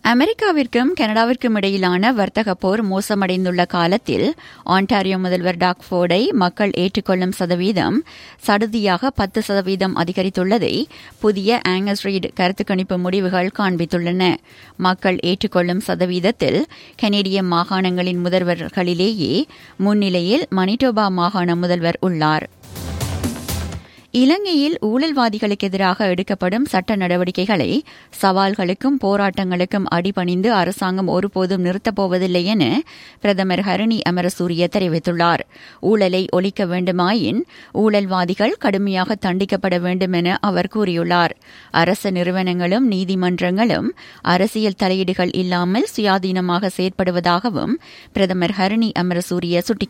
அமெரிக்காவிற்கும் கனடாவிற்கும் இடையிலான வர்த்தக போர் மோசமடைந்துள்ள காலத்தில் ஆன்டாரியோ முதல்வர் டாக் ஃபோர்டை மக்கள் ஏற்றுக்கொள்ளும் சதவீதம் சடுதியாக பத்து சதவீதம் அதிகரித்துள்ளதை புதிய ஆங்கஸ் ரீட் கருத்து கணிப்பு முடிவுகள் காண்பித்துள்ளன மக்கள் ஏற்றுக்கொள்ளும் சதவீதத்தில் கனேடிய மாகாணங்களின் முதல்வர்களிலேயே முன்னிலையில் மணிட்டோபா மாகாண முதல்வர் உள்ளார் இலங்கையில் ஊழல்வாதிகளுக்கு எதிராக எடுக்கப்படும் சட்ட நடவடிக்கைகளை சவால்களுக்கும் போராட்டங்களுக்கும் அடிபணிந்து அரசாங்கம் ஒருபோதும் நிறுத்தப்போவதில்லை என பிரதமர் ஹரணி அமரசூரிய தெரிவித்துள்ளார் ஊழலை ஒழிக்க வேண்டுமாயின் ஊழல்வாதிகள் கடுமையாக தண்டிக்கப்பட வேண்டும் என அவர் கூறியுள்ளார் அரசு நிறுவனங்களும் நீதிமன்றங்களும் அரசியல் தலையீடுகள் இல்லாமல் சுயாதீனமாக செயற்படுவதாகவும் பிரதமர் ஹரணி அமரசூரிய சுட்டிக்காட்டினார்